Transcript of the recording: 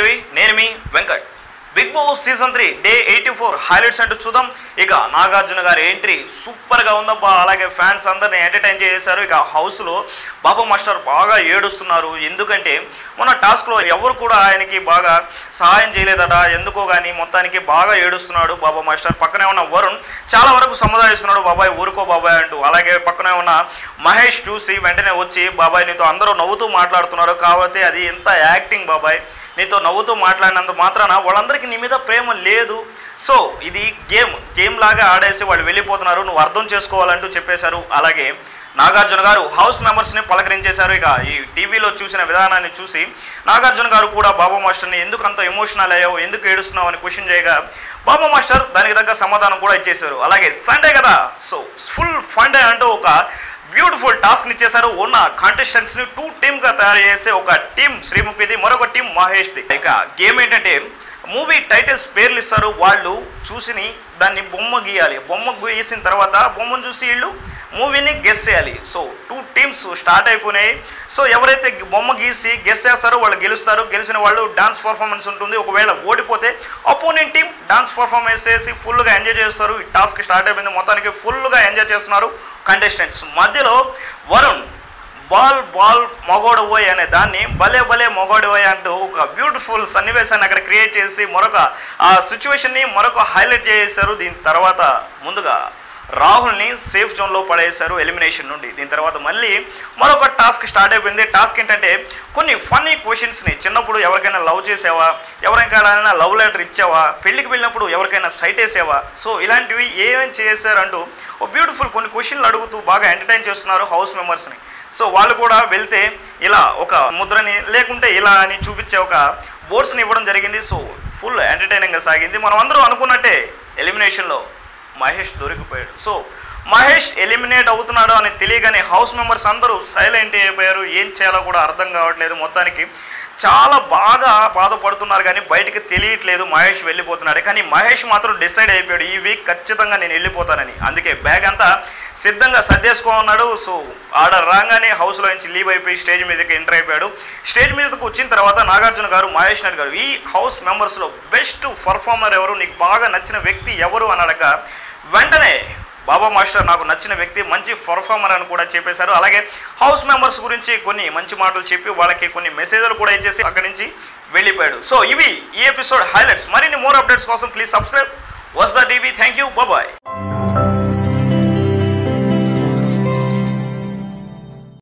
TV నేను మీ Venkat Bigg Boss season three day eighty four highlights అంటూ చూద్దాం ఇక నాగార్జున గారి ఎంట్రీ సూపర్గా ఉందబ్బా అలాగే ఫ్యాన్స్ అందరిని ఎంటర్టైన్ చేశారు ఇక హౌస్లో బాబా మాస్టర్ బాగా ఏడుస్తున్నారు ఎందుకంటే మొన్న టాస్క్లో ఎవరు కూడా ఆయనకి బాగా సహాయం చేయలేదట ఎందుకో కానీ మొత్తానికి బాగా ఏడుస్తున్నాడు బాబా మాస్టర్ పక్కనే ఉన్న వరుణ్ చాలా వరకు సముదాయిస్తున్నాడు బాబాయ్ ఊరుకో బాబాయ్ అంటూ అలాగే పక్కనే ఉన్న మహేష్ చూసి వెంటనే వచ్చి బాబాయ్ నీతో అందరూ నవ్వుతూ మాట్లాడుతున్నారు కాబట్టి అది ఎంత యాక్టింగ్ బాబాయ్ నీతో నవ్వుతూ మాట్లాడినంత మాత్రాన వాళ్ళందరికీ నీ మీద ప్రేమ లేదు సో ఇది గేమ్ గేమ్ లాగా ఆడేసి వాళ్ళు వెళ్ళిపోతున్నారు నువ్వు అర్థం చేసుకోవాలంటూ చెప్పేశారు అలాగే నాగార్జున గారు హౌస్ మెంబర్స్ని పలకరించేశారు ఇక ఈ టీవీలో చూసిన విధానాన్ని చూసి నాగార్జున గారు కూడా బాబా మాస్టర్ని ఎందుకు అంత ఎమోషనల్ అయ్యావు ఎందుకు ఏడుస్తున్నావు అని క్వశ్చన్ చేయగా బాబా మాస్టర్ దానికి తగ్గ సమాధానం కూడా ఇచ్చేశారు అలాగే సండే కదా సో ఫుల్ ఫండే అంటూ ఒక బ్యూటిఫుల్ టాస్క్ ఇచ్చేశారు ఉన్న కాంటెస్టెంట్స్ ని టూ టీమ్ గా తయారు చేసే ఒక టీం శ్రీముఖిది మరొక టీం మహేష్ది ఇక గేమ్ ఏంటంటే మూవీ టైటిల్స్ పేర్లు ఇస్తారు వాళ్ళు చూసిని దాన్ని బొమ్మ గీయాలి బొమ్మ గీసిన తర్వాత బొమ్మను చూసి వీళ్ళు మూవీని గెస్ చేయాలి సో టూ టీమ్స్ స్టార్ట్ అయిపోయినాయి సో ఎవరైతే బొమ్మ గీసి గెస్ చేస్తారో వాళ్ళు గెలుస్తారు గెలిచిన వాళ్ళు డాన్స్ పర్ఫార్మెన్స్ ఉంటుంది ఒకవేళ ఓడిపోతే అపోనెంట్ టీం డాన్స్ పర్ఫార్మెన్స్ చేసి ఫుల్గా ఎంజాయ్ చేస్తారు ఈ టాస్క్ స్టార్ట్ అయిపోయింది మొత్తానికి ఫుల్గా ఎంజాయ్ చేస్తున్నారు కంటెస్టెంట్స్ మధ్యలో వరుణ్ బాల్ బాల్ మొగోడబోయ్ అనే దాన్ని భలే భలే మొగోడబోయ్ అంటూ ఒక బ్యూటిఫుల్ సన్నివేశాన్ని అక్కడ క్రియేట్ చేసి మరొక ఆ సిచ్యువేషన్ని మరొక హైలైట్ చేశారు దీని తర్వాత ముందుగా రాహుల్ని సేఫ్ జోన్లో పడేశారు ఎలిమినేషన్ నుండి దీని తర్వాత మళ్ళీ మరొక టాస్క్ స్టార్ట్ అయిపోయింది టాస్క్ ఏంటంటే కొన్ని ఫన్నీ క్వశ్చన్స్ని చిన్నప్పుడు ఎవరికైనా లవ్ చేసావా ఎవరికైనా లవ్ లెటర్ ఇచ్చావా పెళ్లికి వెళ్ళినప్పుడు ఎవరికైనా సైట్ వేసావా సో ఇలాంటివి ఏమేమి చేశారంటూ ఒక బ్యూటిఫుల్ కొన్ని క్వశ్చన్లు అడుగుతూ బాగా ఎంటర్టైన్ చేస్తున్నారు హౌస్ మెంబర్స్ని సో వాళ్ళు కూడా వెళ్తే ఇలా ఒక ముద్రని లేకుంటే ఇలా అని చూపించే ఒక బోర్డ్స్ని ఇవ్వడం జరిగింది సో ఫుల్ ఎంటర్టైనింగ్గా సాగింది మనం అందరూ అనుకున్నట్టే ఎలిమినేషన్లో మహేష్ దొరికిపోయాడు సో మహేష్ ఎలిమినేట్ అవుతున్నాడు అని తెలియగానే హౌస్ మెంబర్స్ అందరూ సైలెంట్ అయిపోయారు ఏం చేయాలో కూడా అర్థం కావట్లేదు మొత్తానికి చాలా బాగా బాధపడుతున్నారు కానీ బయటికి తెలియట్లేదు మహేష్ వెళ్ళిపోతున్నాడు కానీ మహేష్ మాత్రం డిసైడ్ అయిపోయాడు ఈ వీక్ ఖచ్చితంగా నేను వెళ్ళిపోతానని అందుకే బ్యాగ్ అంతా సిద్ధంగా సర్దేసుకో ఉన్నాడు సో ఆర్డర్ రాగానే హౌస్లో నుంచి లీవ్ అయిపోయి స్టేజ్ మీదకి ఎంటర్ అయిపోయాడు స్టేజ్ మీదకి వచ్చిన తర్వాత నాగార్జున గారు మహేష్ నాయుడు గారు ఈ హౌస్ మెంబర్స్లో బెస్ట్ పర్ఫార్మర్ ఎవరు నీకు బాగా నచ్చిన వ్యక్తి ఎవరు అని అడగ వెంటనే బాబా మాస్టర్ నాకు నచ్చిన వ్యక్తి మంచి పర్ఫార్మర్ అని కూడా చెప్పేశారు అలాగే హౌస్ మెంబర్స్ గురించి కొన్ని మంచి మాటలు చెప్పి వాళ్ళకి కొన్ని మెసేజ్లు కూడా ఇచ్చేసి అక్కడి నుంచి వెళ్ళిపోయాడు సో ఇవి ఈ ఎపిసోడ్ హైలైట్స్ మరిన్ని మోర్ అప్డేట్స్ కోసం ప్లీజ్ సబ్స్క్రైబ్ వస్ ద టీవీ థ్యాంక్ యూ బాయ్